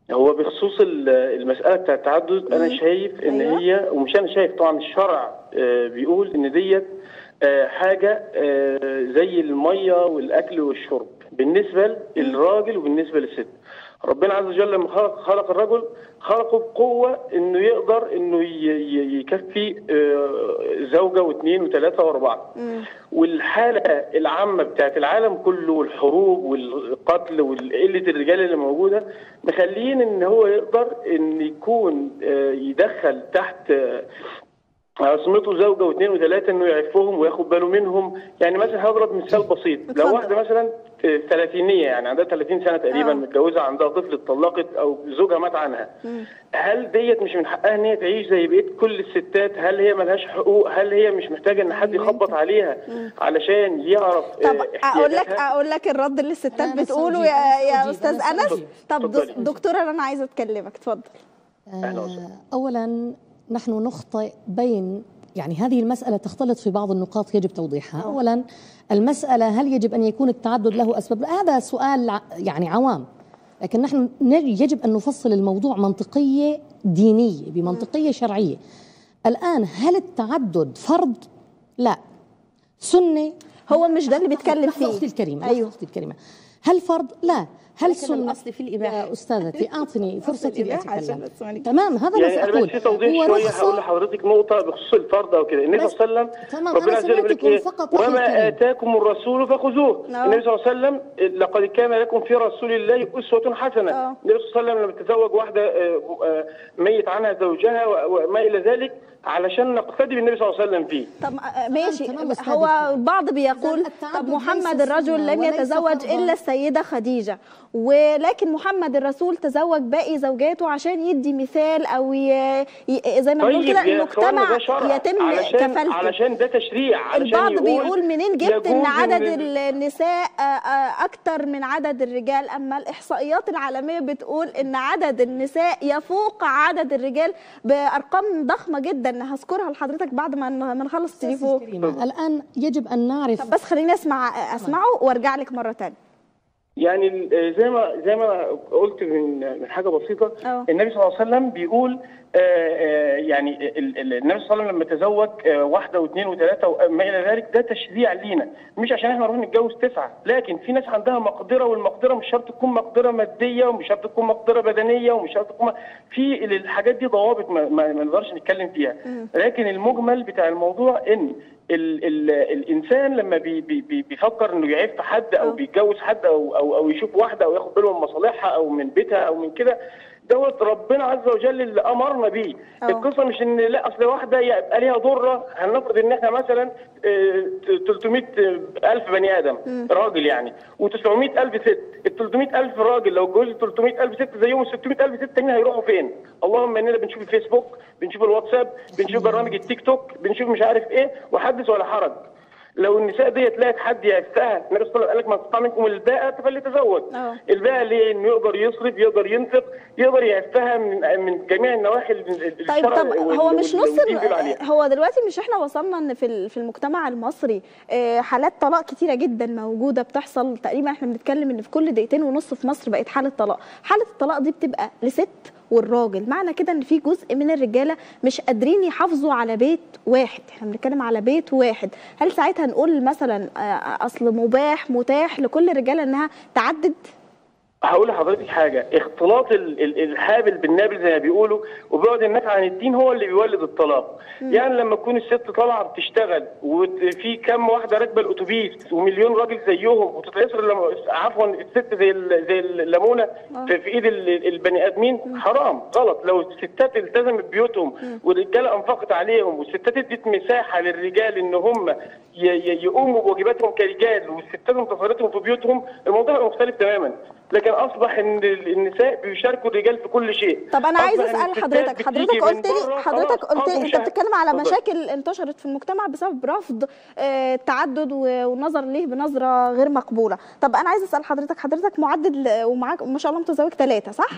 هو بخصوص ال- المسألة بتاع التعدد أنا شايف إن أيوة. هي ومش أنا شايف طبعا الشرع آه، بيقول إن ديت آه، حاجة آه، زي المية والأكل والشرب بالنسبة للراجل وبالنسبة للست ربنا عز وجل لما خلق, خلق الرجل خلقه بقوة إنه يقدر إنه ي- ي- يكفي آه، زوجة واثنين وثلاثة وأربعة والحالة العامة بتاعت العالم كله والحروب والقتل وقلة الرجال اللي موجودة مخلين إن هو يقدر إن يكون آه، يدخل تحت آه، عصمته زوجة واثنين وثلاثة إنه يعفهم وياخد باله منهم يعني مثلا هضرب مثال بسيط اتفضل. لو واحدة مثلا آه، ثلاثينية يعني عندها 30 سنة تقريبا آه. متجوزة عندها طفل اتطلقت أو زوجها مات عنها هل ديت مش من حقها إن هي تعيش زي بقية كل الستات هل هي ملهاش حقوق هل هي مش محتاجة إن حد يخبط عليها علشان يعرف آه، طب اقول لك احتياجاتها؟ اقول لك الرد اللي الستات أنا بس بتقوله أجيب، يا أنا يا بس أجيب، استاذ أنا بس انس أجيب. طب اتفضلي. دكتوره انا عايزه اكلمك اتفضل أهلا وسهلا. آه، اولا نحن نخطئ بين يعني هذه المسألة تختلط في بعض النقاط يجب توضيحها أولا المسألة هل يجب أن يكون التعدد له أسباب هذا سؤال ع- يعني عوام لكن نحن نج- يجب أن نفصل الموضوع منطقية دينية بمنطقية شرعية الآن هل التعدد فرض؟ لا سنة هو مش ده اللي بيتكلم لحظة فيه أختي الكريمة أيوه. أيوه أختي الكريمة هل فرض؟ لا هل لكن سنة الأصل في الإباحة. يا أستاذتي أعطني فرصتي الإباحة عشان لأتكلم أسمعني. تمام هذا يعني بس انا أقول بس في توضيح هو شويه رخصة- هقول لحضرتك نقطه بخصوص الفرض او كده النبي بس- صلى الله عليه وسلم تمام، ربنا أنا عز وجل بيقول لك سمعتكم ايه فقط أخي وما الكريم. اتاكم الرسول فخذوه آه. النبي صلى الله عليه وسلم لقد كان لكم في رسول الله اسوه حسنه آه. النبي صلى الله عليه وسلم لما تزوج واحده آه، آه، ميت عنها زوجها و- وما الى ذلك علشان نقتدي بالنبي صلى الله عليه وسلم فيه طب آه، ماشي تمام، أستاذ هو دكتور. البعض بيقول إذن التعدد طب محمد ليس الرجل سنة لم وليس يتزوج فرضاً. الا السيده خديجه ولكن محمد الرسول تزوج باقي زوجاته عشان يدي مثال او ي... ي... زي ما بنقول طيب كده يا اخوانا المجتمع ده شرع يتم علشان كفالته علشان ده تشريع علشان البعض يقول بيقول منين جبت ان يجوز عدد ال- النساء آه، آه، اكتر من عدد الرجال اما الاحصائيات العالميه بتقول ان عدد النساء يفوق عدد الرجال بارقام ضخمه جدا هذكرها لحضرتك بعد ما ما نخلص التليفون كريمة الآن يجب أن نعرف طب بس خليني اسمع اسمعه وارجع لك مره تانية يعني ال- زي ما زي ما قلت من من حاجه بسيطه أه. النبي صلى الله عليه وسلم بيقول آه، آه، يعني ال- ال- النبي صلى الله عليه وسلم لما تزوج آه، واحده واثنين وثلاثه وما الى ذلك ده تشريع لينا مش عشان احنا نروح نتجوز تسعه لكن في ناس عندها مقدره والمقدره مش شرط تكون مقدره ماديه ومش شرط تكون مقدره بدنيه ومش شرط تكون في ال- الحاجات دي ضوابط ما, ما, ما نقدرش نتكلم فيها لكن المجمل بتاع الموضوع ان ال ال الانسان لما بي بي بي بيفكر انه يعف حد او أه. بيتجوز حد او او او يشوف واحده او ياخد باله من مصالحها او من بيتها او من كده دوت ربنا عز وجل اللي امرنا بيه أه. القصه مش ان لا اصل واحده يبقى ليها ضره هنفرض ان احنا مثلا آه، 300 الف بني ادم راجل يعني و900 الف ست ال 300 الف راجل لو اتجوزوا 300 الف ست زيهم ال 600 الف ست تانيين هيروحوا فين اللهم اننا بنشوف الفيسبوك بنشوف الواتساب بنشوف برامج التيك توك بنشوف مش عارف ايه وحدث ولا حرج لو النساء ديت لقت حد يعفها النبي صلى الله عليه وسلم قال لك من استطاع منكم الباءة فليتزوج أه. الباءة ليه انه يقدر يصرف يقدر ينفق يقدر يعفها من من جميع النواحي ال- ال- طيب الشرع طب وال- هو مش وال- نص والدين بيقول عليها. هو دلوقتي مش احنا وصلنا ان في ال- في المجتمع المصري آه، حالات طلاق كتيره جدا موجوده بتحصل تقريبا احنا بنتكلم ان في كل دقيقتين ونص في مصر بقت حاله طلاق حاله الطلاق دي بتبقى لست والراجل معنى كده ان في جزء من الرجاله مش قادرين يحافظوا على بيت واحد احنا بنتكلم على بيت واحد هل ساعتها نقول مثلا آه، اصل مباح متاح لكل الرجاله انها تعدد هقول لحضرتك حاجه اختلاط ال- ال- الحابل بالنابل زي ما بيقولوا وبعد الناس عن الدين هو اللي بيولد الطلاق يعني لما تكون الست طالعه بتشتغل وفي كام واحده راكبه الاتوبيس ومليون راجل زيهم وتتعصر لم- عفوا الست زي ال- زي الليمونه في, في ايد ال- البني ادمين حرام غلط لو الستات التزمت بيوتهم والرجاله انفقت عليهم والستات ادت مساحه للرجال ان هم ي- ي- يقوموا بواجباتهم كرجال والستات انتصرتهم في بيوتهم الموضوع هيبقى مختلف تماما لكن اصبح ان ال- النساء بيشاركوا الرجال في كل شيء طب انا عايز أصبح إن اسال الستات حضرتك بتيجي حضرتك من قلت لي بره حضرتك خلاص، قلت آه، لي انت مشاهد. بتتكلم على اتفضل. مشاكل انتشرت في المجتمع بسبب رفض آه، التعدد و- والنظر ليه بنظره غير مقبوله طب انا عايز اسال حضرتك حضرتك معدد ل- ومعاك ما شاء الله متزوج ثلاثه صح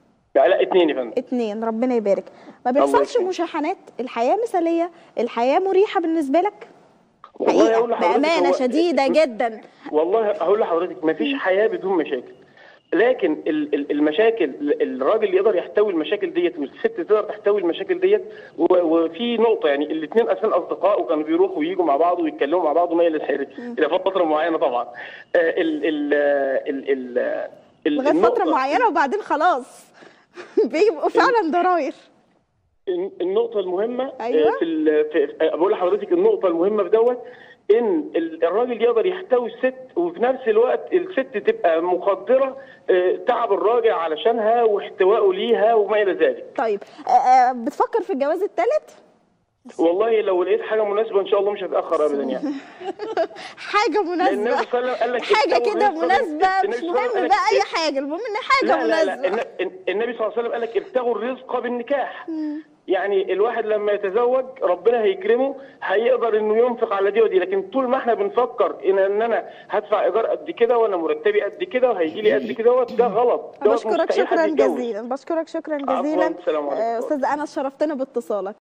لا لا اتنين يا فندم اتنين ربنا يبارك ما الله بيحصلش يكرمك. مشاحنات الحياه مثاليه الحياه مريحه بالنسبه لك والله حقيقه أقول لحضرتك بامانه هو- شديده جدا والله هقول لحضرتك ما فيش حياه بدون مشاكل لكن ال- ال- المشاكل الراجل يقدر يحتوي المشاكل ديت والست تقدر تحتوي المشاكل ديت و- وفي نقطه يعني الاثنين اصلا اصدقاء وكانوا بيروحوا ويجوا مع بعض ويتكلموا مع بعض وما الى ذلك الى فتره معينه طبعا آه، ال ال ال ال ال- لغايه فتره النقطة- معينه وبعدين خلاص بيبقوا فعلا ضراير النقطة المهمة أيوة. آه، في, ال- في في- بقول لحضرتك النقطة المهمة في دوت إن ال- الراجل يقدر يحتوي الست وفي نفس الوقت الست تبقى مقدرة آه، تعب الراجل علشانها واحتوائه ليها وما إلى ذلك. طيب آه، آه، بتفكر في الجواز الثالث والله لو لقيت حاجة مناسبة إن شاء الله مش هتأخر أبدا يعني. حاجه لأن النبي مناسبه صلى الله عليه وسلم قال لك حاجه ابتغوا كده الرزق مناسبه النبي مش صلى الله عليه مهم وسلم بقى قال اي لك حاجه المهم ان حاجه لا لا لا مناسبه الن- النبي صلى الله عليه وسلم قال لك ابتغوا الرزق بالنكاح يعني الواحد لما يتزوج ربنا هيكرمه هيقدر انه ينفق على دي ودي لكن طول ما احنا بنفكر ان ان انا هدفع ايجار قد كده وانا مرتبي قد كده وهيجي لي قد كده ده غلط ده بشكرك مستحيل حد شكرا يتجوز. جزيلا بشكرك شكرا عفواً، جزيلا السلام عليكم. آه، استاذ انس شرفتنا باتصالك